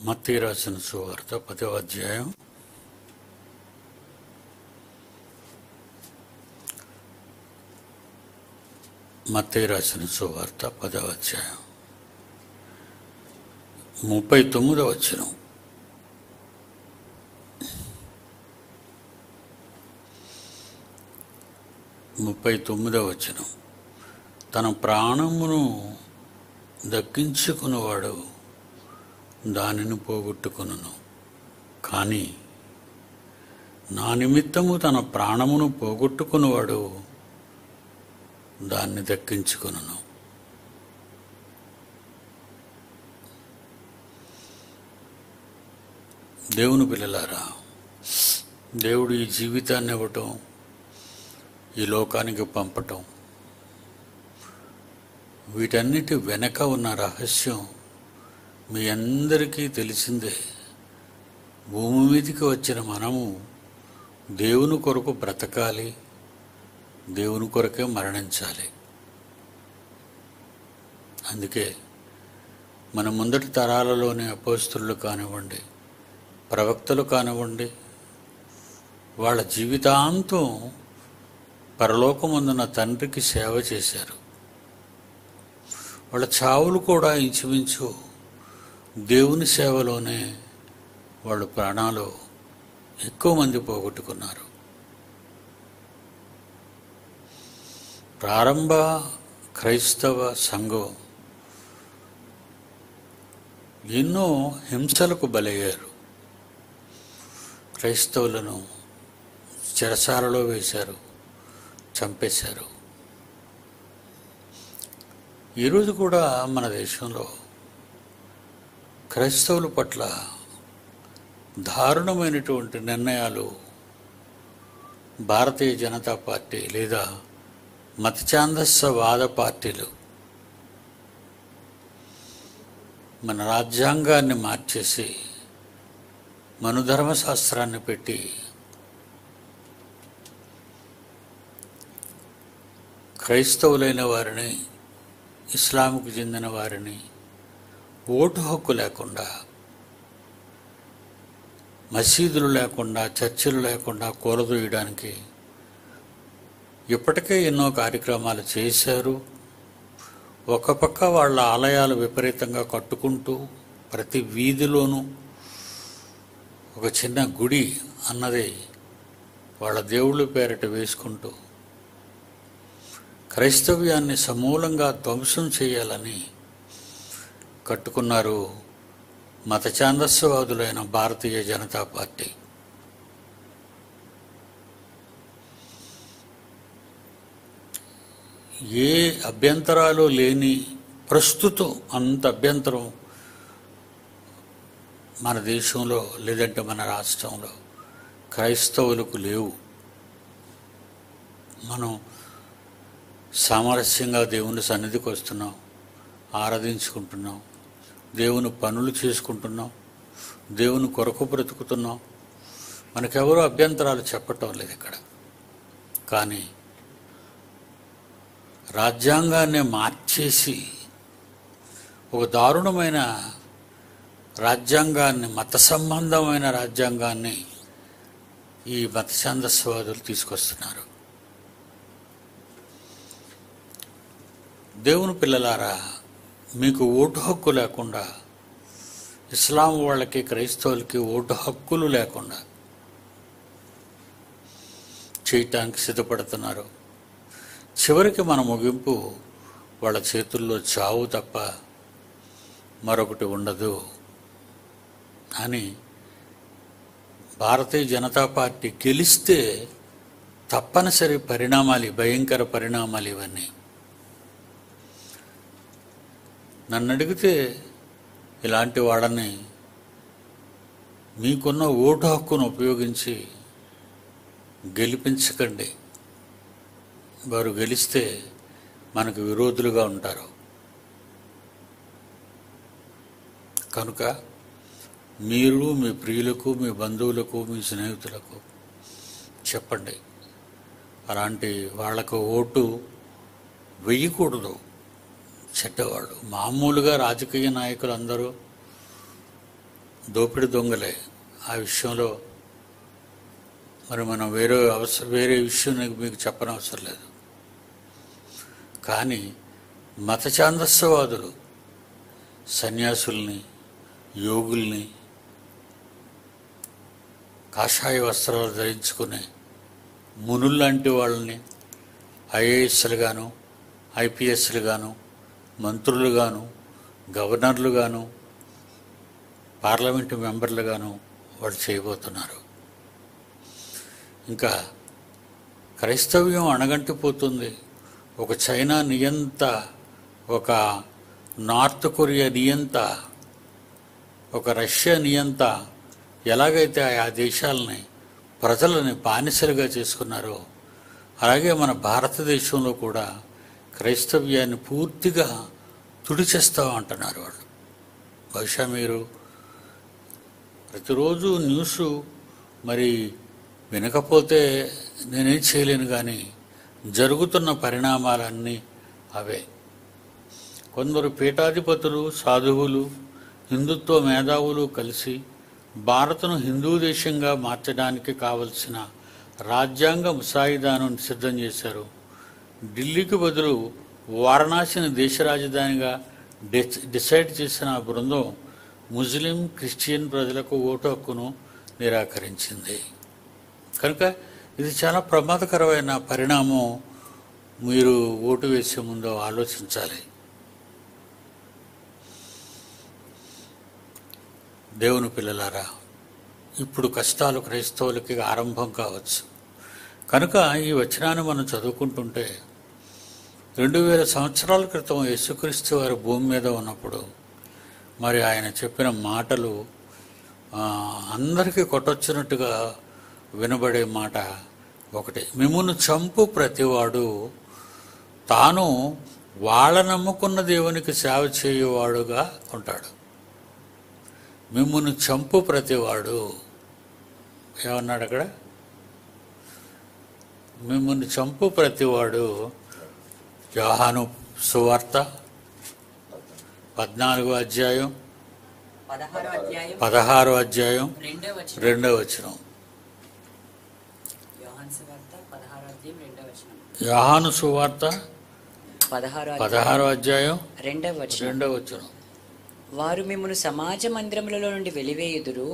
మత్తయి రాసిన సువార్త పదవ అధ్యాయం మత్తయి రాసిన సువార్త పదవ అధ్యాయం ముప్పై తొమ్మిదవ వచనం ముప్పై తొమ్మిదవ వచనం తన ప్రాణమును దక్కించుకున్నవాడు దానిని పోగొట్టుకొనును కానీ నా నిమిత్తము తన ప్రాణమును పోగొట్టుకున్నవాడు దాన్ని దక్కించుకొనును దేవుని పిల్లలారా దేవుడు ఈ జీవితాన్ని ఇవ్వటం ఈ లోకానికి పంపటం వీటన్నిటి వెనక ఉన్న రహస్యం మీ అందరికీ తెలిసిందే భూమి మీదకి వచ్చిన మనము దేవుని కొరకు బ్రతకాలి దేవుని కొరకే మరణించాలి అందుకే మన ముందటి తరాలలోని అపోస్తులు కానివ్వండి ప్రవక్తలు కానివ్వండి వాళ్ళ జీవితాంతం పరలోకమందున తండ్రికి సేవ చేశారు వాళ్ళ చావులు కూడా ఇంచుమించు దేవుని సేవలోనే వాళ్ళు ప్రాణాలు ఎక్కువ మంది పోగొట్టుకున్నారు ప్రారంభ క్రైస్తవ సంఘం ఎన్నో హింసలకు బలయ్యారు క్రైస్తవులను చెరసాలలో వేశారు చంపేశారు ఈరోజు కూడా మన దేశంలో క్రైస్తవుల పట్ల దారుణమైనటువంటి నిర్ణయాలు భారతీయ జనతా పార్టీ లేదా మతఛాందస్సవాద పార్టీలు మన రాజ్యాంగాన్ని మార్చేసి మనుధర్మశాస్త్రాన్ని పెట్టి క్రైస్తవులైన వారిని ఇస్లాంకు చెందిన వారిని ఓటు హక్కు లేకుండా మసీదులు లేకుండా చర్చిలు లేకుండా కూలదోయడానికి ఇప్పటికే ఎన్నో కార్యక్రమాలు చేశారు ఒక పక్క వాళ్ళ ఆలయాలు విపరీతంగా కట్టుకుంటూ ప్రతి వీధిలోనూ ఒక చిన్న గుడి అన్నది వాళ్ళ దేవుళ్ళ పేరిట వేసుకుంటూ క్రైస్తవ్యాన్ని సమూలంగా ధ్వంసం చేయాలని కట్టుకున్నారు మత ఛాందస్యవాదులైన భారతీయ జనతా పార్టీ ఏ అభ్యంతరాలు లేని ప్రస్తుతం అంత అభ్యంతరం మన దేశంలో లేదంటే మన రాష్ట్రంలో క్రైస్తవులకు లేవు మనం సామరస్యంగా దేవుని సన్నిధికి వస్తున్నాం ఆరాధించుకుంటున్నాం దేవుని పనులు చేసుకుంటున్నాం దేవుని కొరకు బ్రతుకుతున్నాం మనకెవరూ అభ్యంతరాలు చెప్పటం లేదు ఇక్కడ కానీ రాజ్యాంగాన్ని మార్చేసి ఒక దారుణమైన రాజ్యాంగాన్ని మత సంబంధమైన రాజ్యాంగాన్ని ఈ మత ఛాందస్వాదులు తీసుకొస్తున్నారు దేవుని పిల్లలారా మీకు ఓటు హక్కు లేకుండా ఇస్లాం వాళ్ళకి క్రైస్తవులకి ఓటు హక్కులు లేకుండా చేయటానికి సిద్ధపడుతున్నారు చివరికి మన ముగింపు వాళ్ళ చేతుల్లో చావు తప్ప మరొకటి ఉండదు అని భారతీయ జనతా పార్టీ గెలిస్తే తప్పనిసరి పరిణామాలు భయంకర పరిణామాలు ఇవన్నీ నన్ను అడిగితే ఇలాంటి వాళ్ళని మీకున్న ఓటు హక్కును ఉపయోగించి గెలిపించకండి వారు గెలిస్తే మనకు విరోధులుగా ఉంటారు కనుక మీరు మీ ప్రియులకు మీ బంధువులకు మీ స్నేహితులకు చెప్పండి అలాంటి వాళ్ళకు ఓటు వెయ్యకూడదు చెడ్డవాళ్ళు మామూలుగా రాజకీయ నాయకులు అందరూ దోపిడి దొంగలే ఆ విషయంలో మరి మనం వేరే అవసరం వేరే విషయం నీకు మీకు చెప్పనవసరం లేదు కానీ మత ఛాందస్యవాదులు సన్యాసుల్ని యోగుల్ని కాషాయ వస్త్రాలు ధరించుకునే మునుల్లాంటి వాళ్ళని ఐఏఎస్లుగాను ఐపీఎస్లుగాను మంత్రులుగాను గవర్నర్లుగాను పార్లమెంటు మెంబర్లుగాను వాళ్ళు చేయబోతున్నారు ఇంకా క్రైస్తవ్యం అణగంటిపోతుంది ఒక చైనా నియంత ఒక నార్త్ కొరియా నియంత ఒక రష్యా నియంత ఎలాగైతే ఆ దేశాలని ప్రజలని బానిసలుగా చేసుకున్నారో అలాగే మన భారతదేశంలో కూడా క్రైస్తవ్యాన్ని పూర్తిగా తుడిచేస్తాం అంటున్నారు వాళ్ళు బహుశా మీరు ప్రతిరోజు న్యూస్ మరి వినకపోతే నేనేం చేయలేను కానీ జరుగుతున్న పరిణామాలన్నీ అవే కొందరు పీఠాధిపతులు సాధువులు హిందుత్వ మేధావులు కలిసి భారత్ను హిందూ దేశంగా మార్చడానికి కావలసిన రాజ్యాంగ ముసాయిదాను సిద్ధం చేశారు ఢిల్లీకి బదులు వారణాసిని దేశ రాజధానిగా డిస్ డిసైడ్ చేసిన ఆ బృందం ముస్లిం క్రిస్టియన్ ప్రజలకు ఓటు హక్కును నిరాకరించింది కనుక ఇది చాలా ప్రమాదకరమైన పరిణామం మీరు ఓటు వేసే ముందు ఆలోచించాలి దేవుని పిల్లలారా ఇప్పుడు కష్టాలు క్రైస్తవులకి ఆరంభం కావచ్చు కనుక ఈ వచనాన్ని మనం చదువుకుంటుంటే రెండు వేల సంవత్సరాల క్రితం యేసుక్రీస్తు వారి భూమి మీద ఉన్నప్పుడు మరి ఆయన చెప్పిన మాటలు ఆ, అందరికీ కొట్టొచ్చినట్టుగా వినబడే మాట ఒకటి మిమ్మును చంపు ప్రతివాడు తాను వాళ్ళ నమ్ముకున్న దేవునికి సేవ చేయువాడుగా ఉంటాడు మిమ్మును చంపు ప్రతివాడు ఏమన్నాడు అక్కడ మిమ్మల్ని చంపు ప్రతివాడు యోహాను సువార్త పద్నాలుగో అధ్యాయం పదహారో అధ్యాయం పదహారో అధ్యాయం రెండో వచనం రెండో వచనం యోహాన్ సువార్త పదహారో అధ్యాయం రెండో వచనం యోహాను సువార్త పదహారో అధ్యాయం పదహారో అధ్యాయం రెండో వచనం రెండో వచనం వారు మిమ్మల్ని సమాజ మందిరములలో నుండి వెలివేయుదురు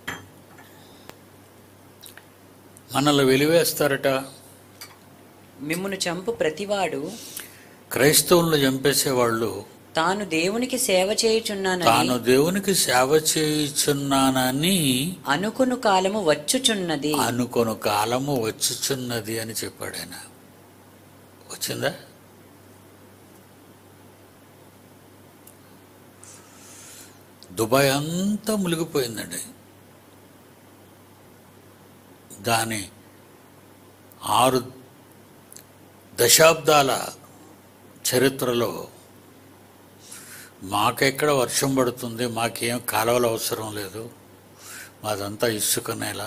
మనల్ని వెలివేస్తారట మిమ్మును చంపు ప్రతివాడు క్రైస్తవులను చంపేసేవాళ్ళు తాను దేవునికి సేవ చేయుచున్నానని తాను దేవునికి సేవ చేయుచున్నానని అనుకును కాలము వచ్చుచున్నది అనుకొను కాలము వచ్చుచున్నది అని చెప్పాడు ఆయన వచ్చిందా దుబాయ్ అంతా మునిగిపోయిందండి దాని ఆరు దశాబ్దాల చరిత్రలో మాకెక్కడ వర్షం పడుతుంది మాకేం కాలువలు అవసరం లేదు మాదంతా ఇసుక నేల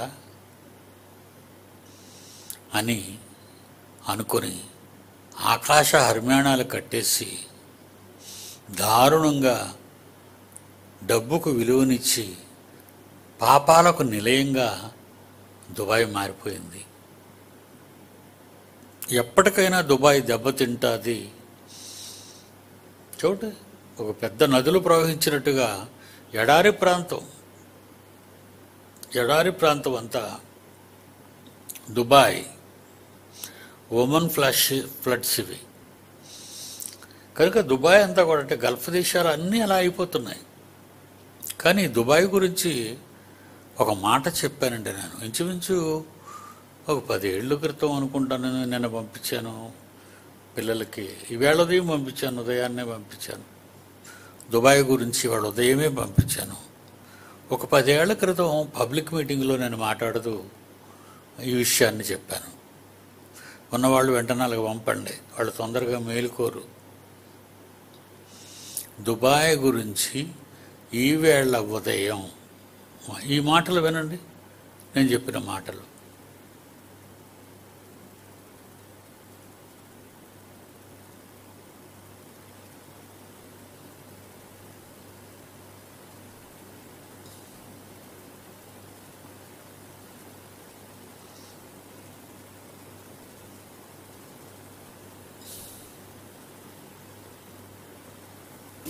అని అనుకొని ఆకాశ హర్మ్యాణాలు కట్టేసి దారుణంగా డబ్బుకు విలువనిచ్చి పాపాలకు నిలయంగా దుబాయ్ మారిపోయింది ఎప్పటికైనా దుబాయ్ దెబ్బతింటుంది చూడు ఒక పెద్ద నదులు ప్రవహించినట్టుగా ఎడారి ప్రాంతం ఎడారి ప్రాంతం అంతా దుబాయ్ ఓమన్ ఫ్లష్ ఫ్లడ్స్ ఇవి కనుక దుబాయ్ అంతా కూడా అంటే గల్ఫ్ దేశాలు అన్నీ అలా అయిపోతున్నాయి కానీ దుబాయ్ గురించి ఒక మాట చెప్పానండి నేను ఇంచుమించు ఒక పదేళ్ళ క్రితం అనుకుంటాను నిన్న పంపించాను పిల్లలకి ఈవేళ ఉదయం పంపించాను ఉదయాన్నే పంపించాను దుబాయ్ గురించి వాళ్ళ ఉదయమే పంపించాను ఒక పదేళ్ల క్రితం పబ్లిక్ మీటింగ్లో నేను మాట్లాడుతూ ఈ విషయాన్ని చెప్పాను ఉన్నవాళ్ళు వెంటనే అలాగ పంపండి వాళ్ళు తొందరగా మేలుకోరు దుబాయ్ గురించి ఈవేళ ఉదయం ఈ మాటలు వినండి నేను చెప్పిన మాటలు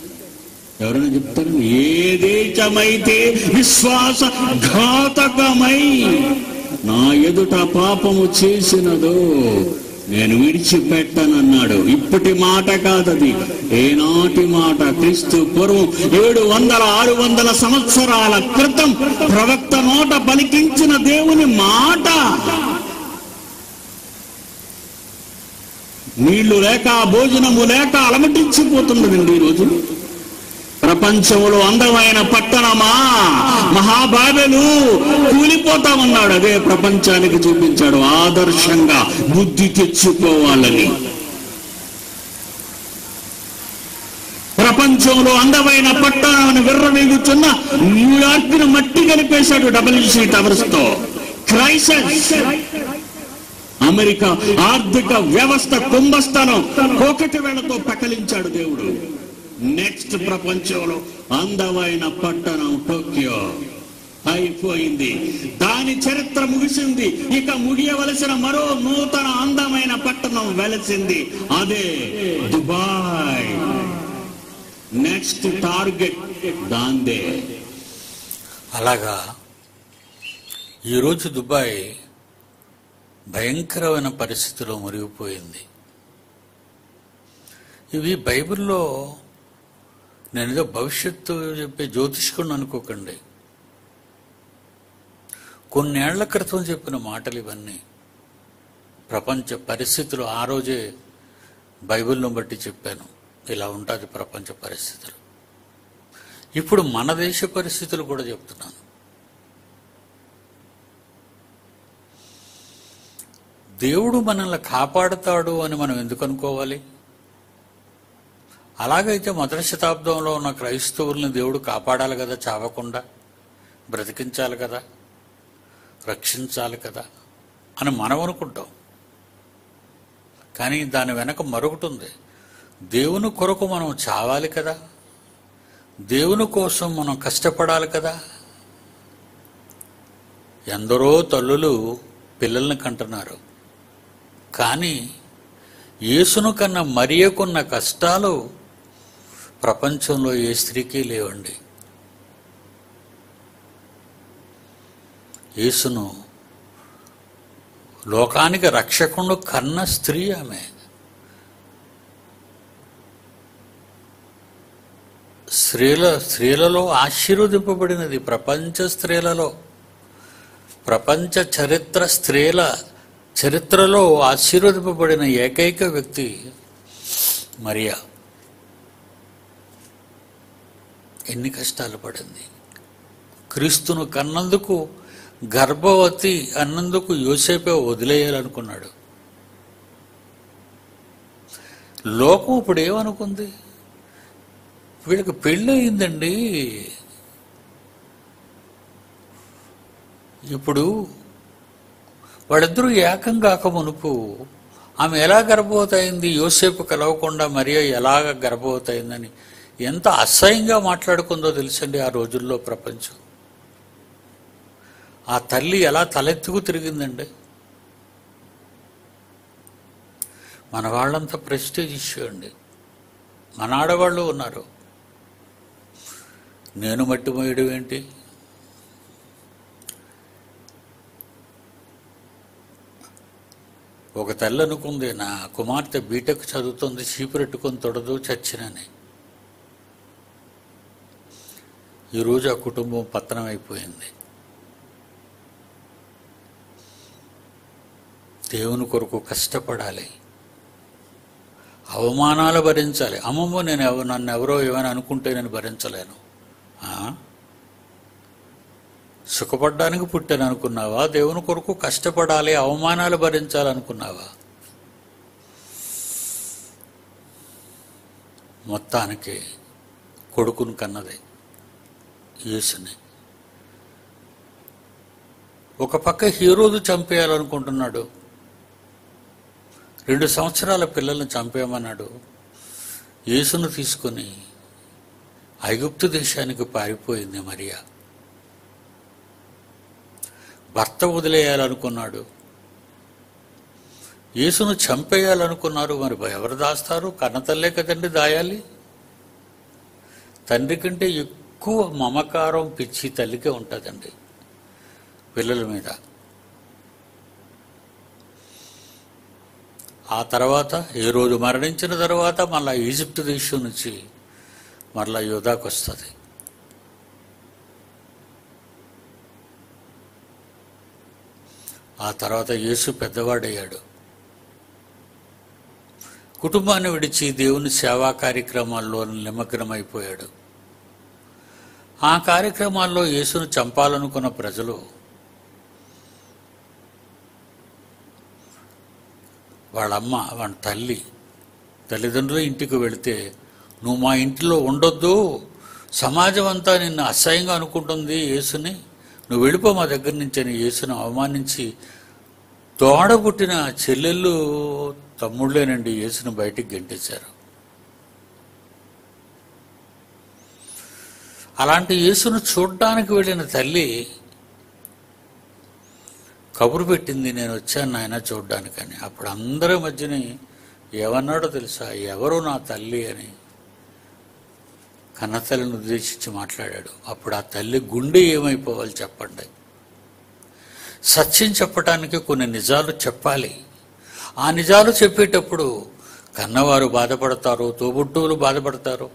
ఎవరైనా చెప్తారు ఏ దేశమైతే విశ్వాస ఘాతకమై నా ఎదుట పాపము చేసినదో నేను విడిచిపెట్టనన్నాడు ఇప్పటి మాట కాదది ఏనాటి మాట క్రీస్తు పూర్వం ఏడు వందల ఆరు వందల సంవత్సరాల క్రితం ప్రవక్త నోట పలికించిన దేవుని మాట నీళ్లు లేక భోజనము లేక అలమటించిపోతున్నదండి ఈరోజు ప్రపంచంలో అందమైన పట్టణమా మహాబాబెలు కూలిపోతామన్నాడు అదే ప్రపంచానికి చూపించాడు ఆదర్శంగా బుద్ధి తెచ్చుకోవాలని ప్రపంచంలో అందమైన పట్టణాన్ని విర్రవీగుతున్న న్యూయార్క్ ను మట్టి కలిపేశాడు డబ్ల్యూసీ టవర్స్ తో క్రైసిస్ అమెరికా ఆర్థిక వ్యవస్థ కుంభస్థలం కోకటి వేళతో పకలించాడు దేవుడు నెక్స్ట్ ప్రపంచంలో అందమైన పట్టణం టోక్యో అయిపోయింది దాని చరిత్ర ముగిసింది ఇక ముగియవలసిన మరో నూతన అందమైన పట్టణం వెలసింది అదే దుబాయ్ నెక్స్ట్ టార్గెట్ దాందే అలాగా ఈరోజు దుబాయ్ భయంకరమైన పరిస్థితిలో మురిగిపోయింది ఇవి బైబిల్లో నేను ఏదో భవిష్యత్తు చెప్పే జ్యోతిష్కుని అనుకోకండి కొన్నేళ్ల క్రితం చెప్పిన మాటలు ఇవన్నీ ప్రపంచ పరిస్థితులు ఆ రోజే బైబిల్ను బట్టి చెప్పాను ఇలా ఉంటుంది ప్రపంచ పరిస్థితులు ఇప్పుడు మన దేశ పరిస్థితులు కూడా చెప్తున్నాను దేవుడు మనల్ని కాపాడుతాడు అని మనం ఎందుకు అనుకోవాలి అలాగైతే మొదటి శతాబ్దంలో ఉన్న క్రైస్తవుల్ని దేవుడు కాపాడాలి కదా చావకుండా బ్రతికించాలి కదా రక్షించాలి కదా అని మనం అనుకుంటాం కానీ దాని వెనక మరొకటి ఉంది దేవుని కొరకు మనం చావాలి కదా దేవుని కోసం మనం కష్టపడాలి కదా ఎందరో తల్లులు పిల్లల్ని కంటున్నారు కానీ యేసును కన్నా మరియకున్న కష్టాలు ప్రపంచంలో ఏ స్త్రీకి లేవండి యేసును లోకానికి రక్షకుడు కన్న స్త్రీ ఆమె స్త్రీల స్త్రీలలో ఆశీర్వదింపబడినది ప్రపంచ స్త్రీలలో ప్రపంచ చరిత్ర స్త్రీల చరిత్రలో ఆశీర్వదింపబడిన ఏకైక వ్యక్తి మరియా ఎన్ని కష్టాలు పడింది క్రీస్తును కన్నందుకు గర్భవతి అన్నందుకు యోసేపే వదిలేయాలనుకున్నాడు లోకం ఇప్పుడు ఏమనుకుంది వీళ్ళకి పెళ్ళి అయిందండి ఇప్పుడు వాళ్ళిద్దరూ ఏకం కాక మునుపు ఆమె ఎలా గర్భవతి అయింది యోసేపు కలవకుండా మరియా ఎలాగ గర్భవతి అయిందని ఎంత అసహ్యంగా మాట్లాడుకుందో తెలుసండి ఆ రోజుల్లో ప్రపంచం ఆ తల్లి ఎలా తలెత్తుకు తిరిగిందండి మన వాళ్ళంతా ప్రెస్టేజ్ ఇష్యూ అండి మన ఆడవాళ్ళు ఉన్నారు నేను మట్టి మోయడం ఏంటి ఒక తల్లి అనుకుంది నా కుమార్తె బీటెక్ చదువుతుంది చీపురెట్టుకొని తొడదు చచ్చినని ఈరోజు ఆ కుటుంబం పతనం అయిపోయింది దేవుని కొరకు కష్టపడాలి అవమానాలు భరించాలి అమ్మమ్మ నేను ఎవ నన్ను ఎవరో ఏమైనా అనుకుంటే నేను భరించలేను ఆ? సుఖపడ్డానికి పుట్టాను అనుకున్నావా దేవుని కొరకు కష్టపడాలి అవమానాలు భరించాలనుకున్నావా మొత్తానికి కొడుకును కన్నది యేసుని ఒక పక్క హీరోలు చంపేయాలనుకుంటున్నాడు రెండు సంవత్సరాల పిల్లల్ని చంపేయమన్నాడు యేసును తీసుకొని ఐగుప్తు దేశానికి పారిపోయింది మరియా భర్త వదిలేయాలనుకున్నాడు యేసును చంపేయాలనుకున్నారు మరి ఎవరు దాస్తారు కన్నతల్లే కదండి దాయాలి తండ్రి కంటే ఎక్కువ మమకారం పిచ్చి తల్లికే ఉంటుందండి పిల్లల మీద ఆ తర్వాత ఏ రోజు మరణించిన తర్వాత మళ్ళా ఈజిప్ట్ దేశం నుంచి మరలా యోధాకు వస్తుంది ఆ తర్వాత యేసు పెద్దవాడయ్యాడు కుటుంబాన్ని విడిచి దేవుని సేవా కార్యక్రమాల్లో నిమగ్నమైపోయాడు ఆ కార్యక్రమాల్లో యేసును చంపాలనుకున్న ప్రజలు వాళ్ళమ్మ వాళ్ళ తల్లి తల్లిదండ్రుల ఇంటికి వెళితే నువ్వు మా ఇంటిలో ఉండొద్దు సమాజం అంతా నిన్ను అసహ్యంగా అనుకుంటుంది యేసుని నువ్వు వెళ్ళిపో మా దగ్గర నుంచి అని యేసును అవమానించి తోడబుట్టిన చెల్లెళ్ళు తమ్ముళ్ళేనండి యేసును బయటికి గెంటేశారు అలాంటి యేసును చూడ్డానికి వెళ్ళిన తల్లి కబురు పెట్టింది నేను వచ్చాను నాయన చూడ్డానికని అప్పుడు అందరి మధ్యని ఏమన్నాడో తెలుసా ఎవరు నా తల్లి అని కన్నతల్లిని ఉద్దేశించి మాట్లాడాడు అప్పుడు ఆ తల్లి గుండె ఏమైపోవాలి చెప్పండి సత్యం చెప్పటానికి కొన్ని నిజాలు చెప్పాలి ఆ నిజాలు చెప్పేటప్పుడు కన్నవారు బాధపడతారు తోబుట్టువులు బాధపడతారు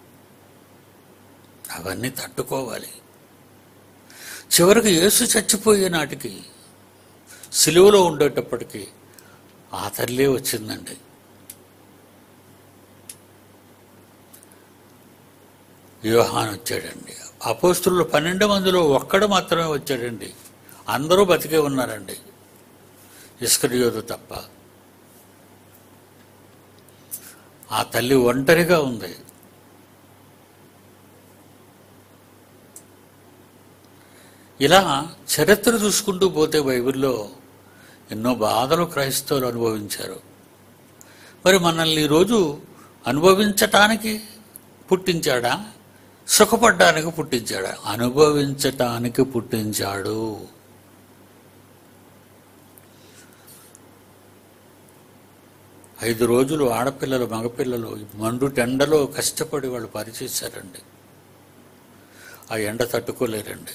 అవన్నీ తట్టుకోవాలి చివరికి యేసు చచ్చిపోయే నాటికి సిలువలో ఉండేటప్పటికి ఆ తల్లే వచ్చిందండి యోహాన్ వచ్చాడండి అపోస్తులు పన్నెండు మందిలో ఒక్కడు మాత్రమే వచ్చాడండి అందరూ బతికే ఉన్నారండి ఇస్కరియోదు తప్ప ఆ తల్లి ఒంటరిగా ఉంది ఇలా చరిత్ర చూసుకుంటూ పోతే బైబిల్లో ఎన్నో బాధలు క్రైస్తవులు అనుభవించారు మరి మనల్ని ఈరోజు అనుభవించటానికి పుట్టించాడా సుఖపడ్డానికి పుట్టించాడా అనుభవించటానికి పుట్టించాడు ఐదు రోజులు ఆడపిల్లలు మగపిల్లలు మండు టెండలో కష్టపడి వాళ్ళు పనిచేశారండి ఆ ఎండ తట్టుకోలేరండి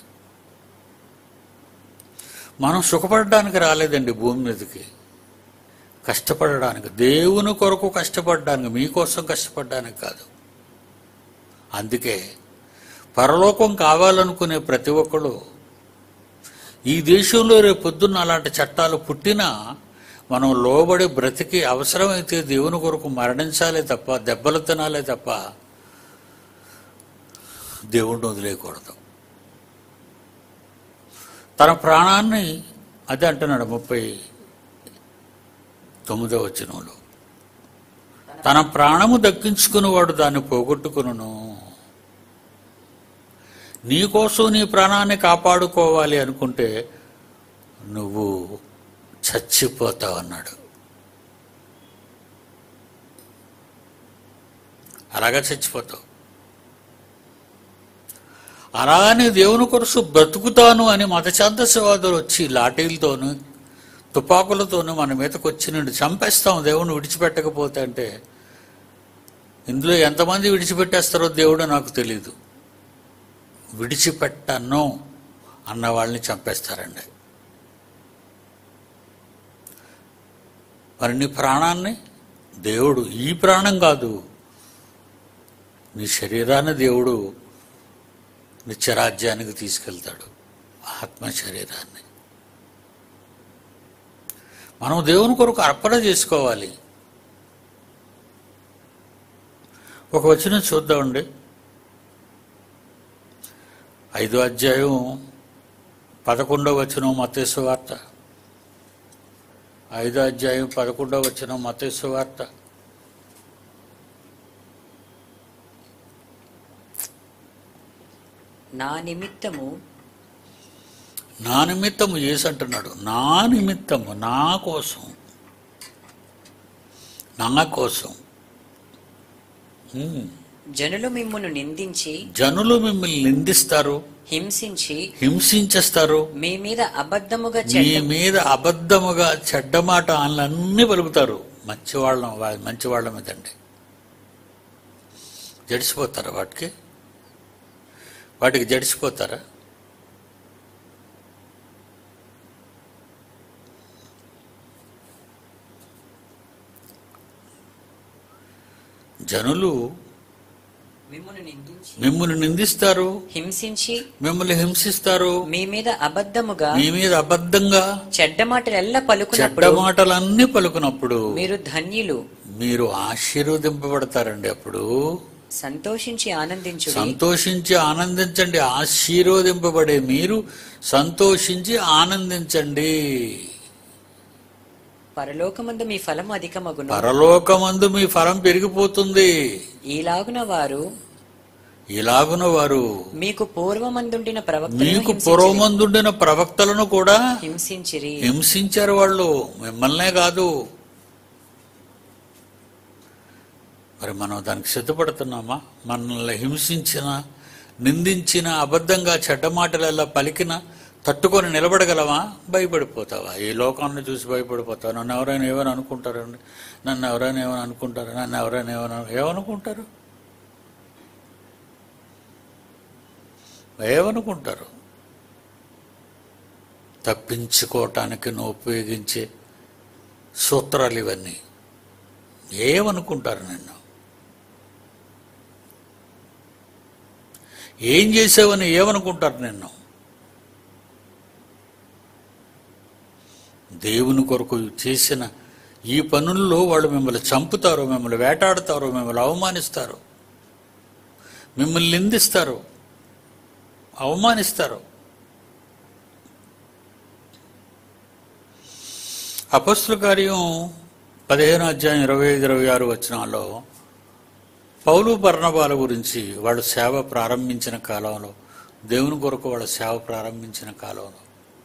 మనం సుఖపడడానికి రాలేదండి భూమి మీదకి కష్టపడడానికి దేవుని కొరకు కష్టపడడానికి మీకోసం కష్టపడడానికి కాదు అందుకే పరలోకం కావాలనుకునే ప్రతి ఒక్కడు ఈ దేశంలో రేపు పొద్దున్న అలాంటి చట్టాలు పుట్టినా మనం లోబడి బ్రతికి అవసరమైతే దేవుని కొరకు మరణించాలే తప్ప దెబ్బలు తినాలే తప్ప దేవుణ్ణి వదిలేయకూడదు తన ప్రాణాన్ని అదే అంటున్నాడు ముప్పై తొమ్మిదో వచనంలో తన ప్రాణము దక్కించుకునేవాడు దాన్ని పోగొట్టుకును నీకోసం నీ ప్రాణాన్ని కాపాడుకోవాలి అనుకుంటే నువ్వు చచ్చిపోతావు అన్నాడు అలాగా చచ్చిపోతావు అలానే దేవుని కొరకు బ్రతుకుతాను అని మతఛాందసవాదులు వచ్చి లాఠీలతోనూ తుపాకులతోనూ మన మీదకి వచ్చి నుండి చంపేస్తాం దేవుని విడిచిపెట్టకపోతే అంటే ఇందులో ఎంతమంది విడిచిపెట్టేస్తారో దేవుడు నాకు తెలియదు విడిచిపెట్టను అన్న వాళ్ళని చంపేస్తారండి మరి నీ ప్రాణాన్ని దేవుడు ఈ ప్రాణం కాదు నీ శరీరాన్ని దేవుడు నిత్యరాజ్యానికి తీసుకెళ్తాడు ఆత్మ శరీరాన్ని మనం దేవుని కొరకు అర్పణ చేసుకోవాలి ఒక వచనం చూద్దామండి ఐదో అధ్యాయం పదకొండవ వచనం మతేసు వార్త ఐదో అధ్యాయం పదకొండవ వచనం మతేసు వార్త నా నిమిత్తము నా నిమిత్తము యేసు అంటున్నాడు నా నిమిత్తము నా కోసం నా కోసం ఉమ్. జనులు మిమ్మును నిందించి జనులు మిమ్మల్ని నిందిస్తారు హింసించి హింసించేస్తారు మీ మీద అబద్ధముగా మీ చెడ్డ మీద అబద్ధముగా చెడ్డ మాట అన్నీ పలుకుతారు మంచివాళ్ళం వా- మంచివాళ్ళ మీదండి జడిసిపోతారు వాటికి వాటికి జడిసిపోతారా జనులు మిమ్మల్ని నిందించి మిమ్మల్ని నిందిస్తారు హింసించి మిమ్మల్ని హింసిస్తారు మీ మీద అబద్ధముగా మీ మీద అబద్ధంగా చెడ్డ మాటలెల్లా చెడ్డ పలుకున్నప్పుడు మాటలన్నీ పలుకున్నప్పుడు మీరు ధన్యులు మీరు ఆశీర్వదింపబడతారండి అప్పుడు సంతోషించి ఆనందించుడి సంతోషించి ఆనందించండి ఆశీర్వదింపబడే మీరు సంతోషించి ఆనందించండి పరలోకమందు మీ ఫలం అధికమగును పరలోకమందు మీ ఫలం పెరిగిపోతుంది ఈలాగున వారు ఇలాగున వారు మీకు పూర్వమందుండిన ప్రవక్తలను మీకు హింసించిరి. పూర్వమందుండిన ప్రవక్తలను కూడా హింసించిరి హింసించారు వాళ్ళు మిమ్మల్నే కాదు మరి మనం దానికి సిద్ధపడుతున్నామా మనల్ని హింసించిన నిందించిన అబద్ధంగా చెడ్డ మాటలల్లా పలికిన తట్టుకొని నిలబడగలమా భయపడిపోతావా ఈ లోకాన్ని చూసి భయపడిపోతావు నన్ను ఎవరైనా ఏమని అనుకుంటారండి నన్ను ఎవరైనా ఏమని అనుకుంటారు నన్ను ఎవరైనా ఏమని ఏమనుకుంటారు ఏమనుకుంటారు తప్పించుకోవటానికి నువ్వు ఉపయోగించే సూత్రాలు ఇవన్నీ ఏమనుకుంటారు నిన్ను ఏం చేసావని ఏమనుకుంటారు నిన్ను దేవుని కొరకు చేసిన ఈ పనుల్లో వాళ్ళు మిమ్మల్ని చంపుతారు మిమ్మల్ని వేటాడతారు మిమ్మల్ని అవమానిస్తారు మిమ్మల్ని నిందిస్తారు అవమానిస్తారు అపస్తుల కార్యం పదిహేను అధ్యాయం ఇరవై ఐదు ఇరవై ఆరు వచనాల్లో పౌలు పర్ణబాల గురించి వాళ్ళు సేవ ప్రారంభించిన కాలంలో దేవుని కొరకు వాళ్ళ సేవ ప్రారంభించిన కాలంలో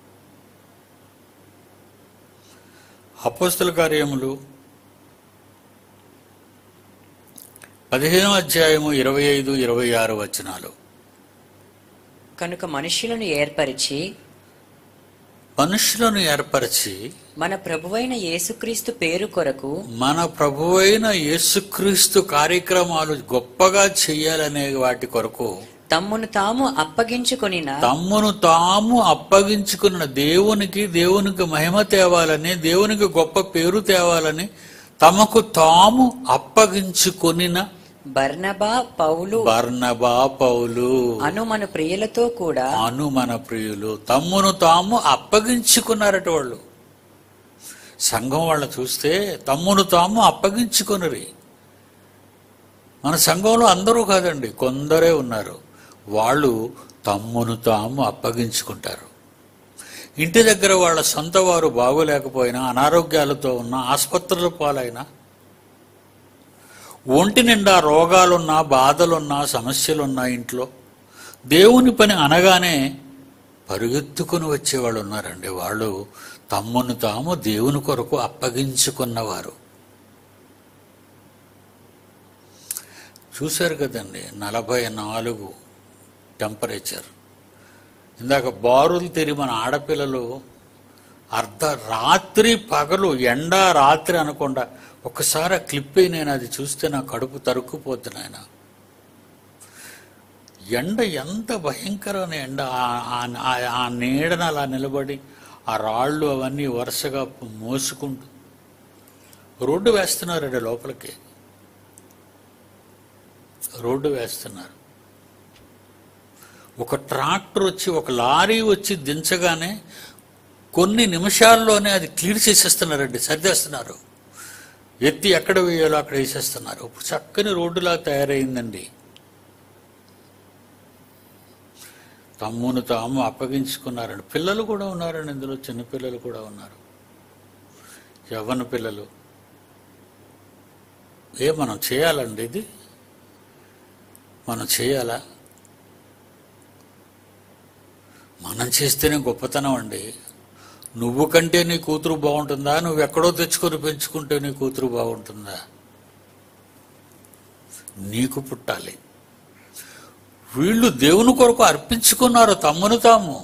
అపస్తుల కార్యములు పదిహేను అధ్యాయము ఇరవై ఐదు ఇరవై ఆరు వచనాలు కనుక మనుష్యులను ఏర్పరిచి మనుషులను ఏర్పరిచి మన ప్రభువైన యేసుక్రీస్తు పేరు కొరకు మన ప్రభువైన యేసుక్రీస్తు కార్యక్రమాలు గొప్పగా చెయ్యాలనే వాటి కొరకు తమ్మును తాము అప్పగించుకొనిన తమ్మును తాము అప్పగించుకున్న దేవునికి దేవునికి మహిమ తేవాలని దేవునికి గొప్ప పేరు తేవాలని తమకు తాము అప్పగించుకొనిన బర్నబా పౌలు బర్నబా పౌలు అను మన ప్రియులతో కూడా అను మన ప్రియులు తమ్మును తాము అప్పగించుకున్నారట వాళ్ళు సంఘం వాళ్ళ చూస్తే తమ్మును తాము అప్పగించుకునరి మన సంఘంలో అందరూ కాదండి కొందరే ఉన్నారు వాళ్ళు తమ్మును తాము అప్పగించుకుంటారు ఇంటి దగ్గర వాళ్ళ సొంత వారు బాగోలేకపోయినా అనారోగ్యాలతో ఉన్న ఆసుపత్రుల పాలైనా ఒంటి నిండా రోగాలున్నా బాధలున్నా సమస్యలున్నా ఇంట్లో దేవుని పని అనగానే పరుగెత్తుకుని వచ్చేవాళ్ళు ఉన్నారండి వాళ్ళు తమ్మును తాము దేవుని కొరకు అప్పగించుకున్నవారు చూశారు కదండి నలభై నాలుగు టెంపరేచర్ ఇందాక బారులు తెరి మన ఆడపిల్లలు అర్ధ రాత్రి పగలు ఎండ రాత్రి అనకుండా ఒకసారి ఆ క్లిప్ అయి నేను అది చూస్తే నా కడుపు తరుక్కుపోతుంది ఆయన ఎండ ఎంత భయంకరమైన ఎండ ఆ- ఆ- ఆ- ఆ నీడన అలా నిలబడి ఆ రాళ్ళు అవన్నీ వరుసగా మోసుకుంటూ రోడ్డు వేస్తున్నారండి లోపలికి రోడ్డు వేస్తున్నారు ఒక ట్రాక్టర్ వచ్చి ఒక లారీ వచ్చి దించగానే కొన్ని నిమిషాల్లోనే అది క్లియర్ చేసేస్తున్నారండి సర్దేస్తున్నారు ఎత్తి ఎక్కడ వేయాలో అక్కడ వేసేస్తున్నారు ఇప్పుడు చక్కని రోడ్డులా తయారైందండి తమ్మును తాము అప్పగించుకున్నారండి పిల్లలు కూడా ఉన్నారండి ఇందులో చిన్న పిల్లలు కూడా ఉన్నారు యవ్వన పిల్లలు ఏ మనం చేయాలండి ఇది మనం చేయాలా మనం చేస్తేనే గొప్పతనం అండి నువ్వు కంటే నీ కూతురు బాగుంటుందా నువ్వు ఎక్కడో తెచ్చుకొని పెంచుకుంటే నీ కూతురు బాగుంటుందా నీకు పుట్టాలి వీళ్ళు దేవుని కొరకు అర్పించుకున్నారు తమ్మును తాము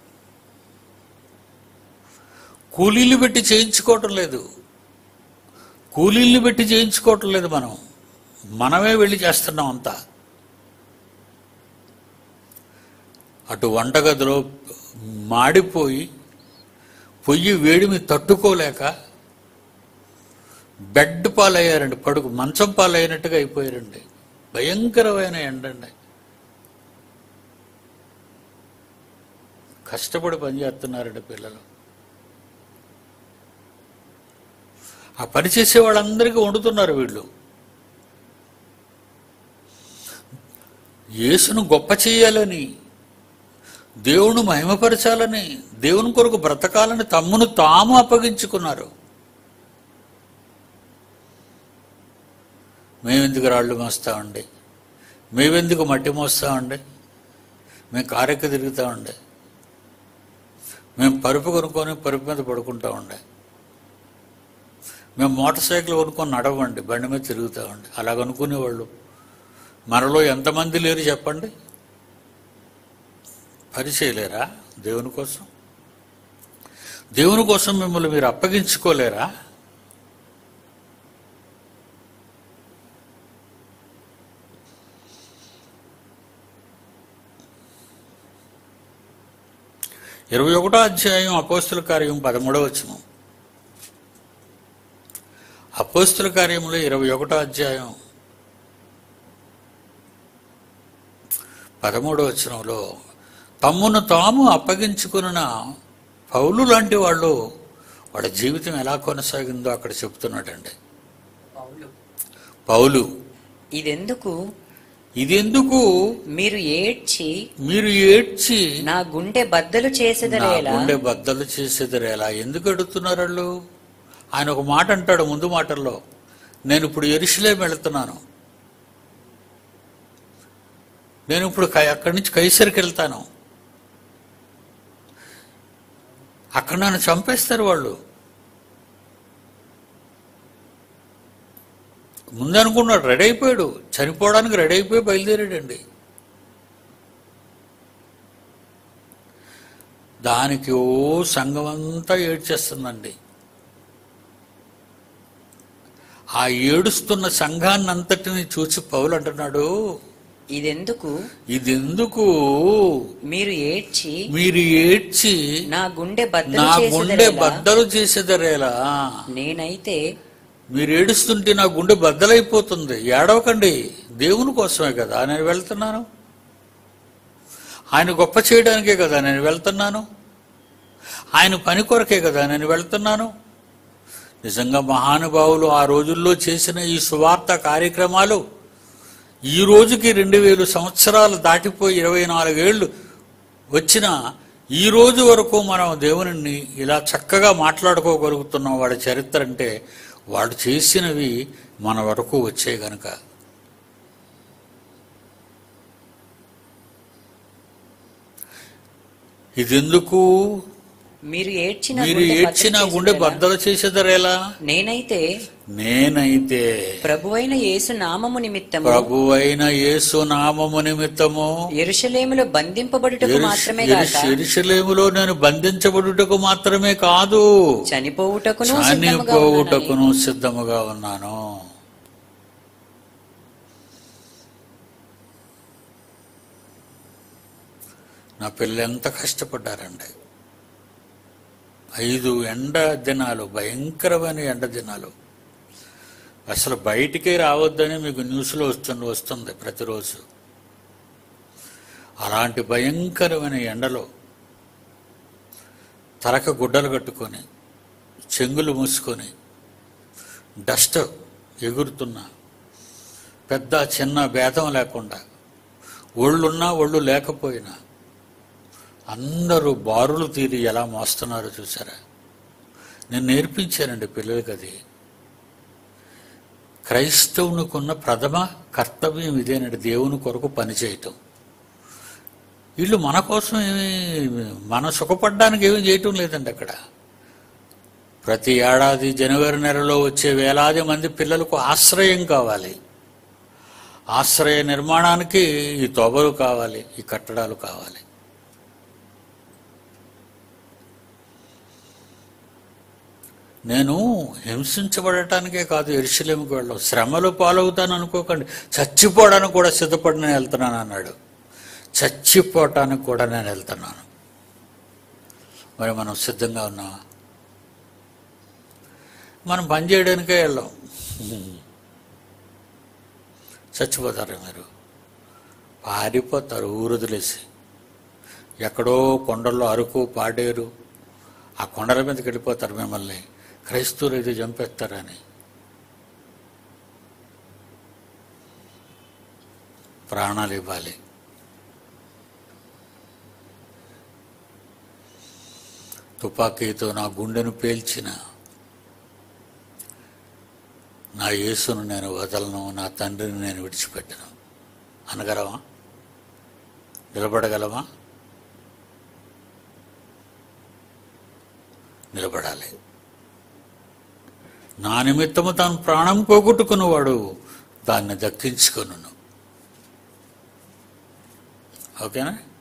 కూలీలు పెట్టి చేయించుకోవటం లేదు కూలీళ్ళు పెట్టి చేయించుకోవటం లేదు మనం మనమే వెళ్ళి చేస్తున్నాం అంతా అటు వంటగదిలో మాడిపోయి పొయ్యి వేడిమి తట్టుకోలేక బెడ్ పాలయ్యారండి పడుకు మంచం పాలైనట్టుగా అయిపోయారండి భయంకరమైన ఎండండి కష్టపడి పనిచేస్తున్నారండి పిల్లలు ఆ పని చేసే వాళ్ళందరికీ వండుతున్నారు వీళ్ళు యేసును గొప్ప చేయాలని దేవుని మహిమపరచాలని దేవుని కొరకు బ్రతకాలని తమ్మును తాము అప్పగించుకున్నారు మేమెందుకు రాళ్ళు మోస్తామండి మేమెందుకు మట్టి మోస్తామండి మేము కారెక్కి తిరుగుతామండి మేము పరుపు కొనుక్కొని పరుపు మీద పడుకుంటామండి మేము మోటార్ సైకిల్ కొనుక్కొని నడవండి బండి మీద తిరుగుతామండి అలాగ అనుకునేవాళ్ళు మనలో ఎంతమంది లేరు చెప్పండి పని చేయలేరా దేవుని కోసం దేవుని కోసం మిమ్మల్ని మీరు అప్పగించుకోలేరా ఇరవై ఒకటో అధ్యాయం అపోస్తుల కార్యం పదమూడవ వచనం అపోస్తుల కార్యంలో ఇరవై ఒకటో అధ్యాయం పదమూడవ వచనంలో తమ్మును తాము అప్పగించుకున్న పౌలు లాంటి వాళ్ళు వాళ్ళ జీవితం ఎలా కొనసాగిందో అక్కడ చెప్తున్నాడండి పౌలు ఇదెందుకు ఇదెందుకు మీరు ఏడ్చి మీరు ఏడ్చి నా గుండె బద్దలు నా చేసేదలేలా గుండె బద్దలు చేసేదిరా ఎలా ఎందుకు అడుగుతున్నారు వాళ్ళు ఆయన ఒక మాట అంటాడు ముందు మాటల్లో నేను ఇప్పుడు ఎరుషులేం వెళుతున్నాను నేను ఇప్పుడు కై- అక్కడి నుంచి కైసరికి వెళ్తాను అక్కడ నన్ను చంపేస్తారు వాళ్ళు ముందు అనుకున్నాడు రెడీ అయిపోయాడు చనిపోవడానికి రెడీ అయిపోయి బయలుదేరాడండి దానికి ఓ సంఘం అంతా ఏడ్చేస్తుందండి ఆ ఏడుస్తున్న సంఘాన్ని అంతటిని చూసి పౌలు అంటున్నాడు ఇదెందుకు ఇదెందుకు మీరు ఏడ్చి మీరు ఏడ్చి నా గుండె బద్దలు నా గుండె చేసేదలేలా బద్దలు చేసేదరేలా నేనైతే మీరు ఏడుస్తుంటే నా గుండె బద్దలైపోతుంది ఏడవకండి దేవుని కోసమే కదా నేను వెళ్తున్నాను ఆయన గొప్ప చేయడానికే కదా నేను వెళ్తున్నాను ఆయన పని కొరకే కదా నేను వెళ్తున్నాను నిజంగా మహానుభావులు ఆ రోజుల్లో చేసిన ఈ సువార్త కార్యక్రమాలు ఈ రోజుకి రెండు వేలు సంవత్సరాలు దాటిపోయి ఇరవై నాలుగేళ్లు వచ్చిన ఈ రోజు వరకు మనం దేవుని ఇలా చక్కగా మాట్లాడుకోగలుగుతున్నాం వాడి చరిత్ర అంటే వాడు చేసినవి మన వరకు వచ్చాయి గనుక ఇదెందుకు మీరు ఏడ్చిన మీరు గుండె ఏడ్చిన బద్దలు గుండె చేసేదలేలా? బద్దలు చేసేదరేలా నేనైతే నేనైతే ప్రభువైన యేసు నామము నిమిత్తము ప్రభువైన యేసు నామము నిమిత్తము ఎరుషలేములో బంధింపబడుటకు మాత్రమే గాక ఎరుషలేములో నేను బంధించబడుటకు మాత్రమే కాదు చనిపోవుటకును సిద్ధముగా ఉన్నానని. చనిపోవుటకును సిద్ధముగా ఉన్నాను నా పిల్లలు ఎంత కష్టపడ్డారండి ఐదు ఎండ దినాలు భయంకరమైన ఎండ దినాలు అసలు బయటికే రావద్దని మీకు న్యూస్లో వస్తుంది వస్తుంది ప్రతిరోజు అలాంటి భయంకరమైన ఎండలో తలక గుడ్డలు కట్టుకొని చెంగులు మూసుకొని డస్ట్ ఎగురుతున్న పెద్ద చిన్న భేదం లేకుండా ఒళ్ళున్నా ఒళ్ళు లేకపోయినా అందరూ బారులు తీరి ఎలా మోస్తున్నారో చూసారా నేను నేర్పించానండి పిల్లలకి అది క్రైస్తవునికున్న ప్రథమ కర్తవ్యం ఇదేనండి దేవుని కొరకు పనిచేయటం వీళ్ళు మన కోసం ఏమి మన సుఖపడడానికి ఏమీ చేయటం లేదండి అక్కడ ప్రతి ఏడాది జనవరి నెలలో వచ్చే వేలాది మంది పిల్లలకు ఆశ్రయం కావాలి ఆశ్రయ నిర్మాణానికి ఈ తోబలు కావాలి ఈ కట్టడాలు కావాలి నేను హింసించబడటానికే కాదు ఎరుశలేముకి వెళ్ళాం శ్రమలు పాలవుతాను అనుకోకండి చచ్చిపోవడానికి కూడా సిద్ధపడి నేను వెళ్తున్నాను అన్నాడు చచ్చిపోవటానికి కూడా నేను వెళ్తున్నాను మరి మనం సిద్ధంగా ఉన్నామా మనం పని చేయడానికే వెళ్ళాం చచ్చిపోతారు మీరు పారిపోతారు ఊరుదిలేసి ఎక్కడో కొండల్లో అరకు పాడేరు ఆ కొండల మీదకి వెళ్ళిపోతారు మిమ్మల్ని క్రైస్తవులు ఇది చంపేస్తారని ప్రాణాలు ఇవ్వాలి తుపాకీతో నా గుండెను పేల్చిన నా యేసును నేను వదలను నా తండ్రిని నేను విడిచిపెట్టను అనగలమా నిలబడగలమా నిలబడాలి నా నిమిత్తము తాను ప్రాణం పోగొట్టుకున్నవాడు దాన్ని దక్కించుకొనును ఓకేనా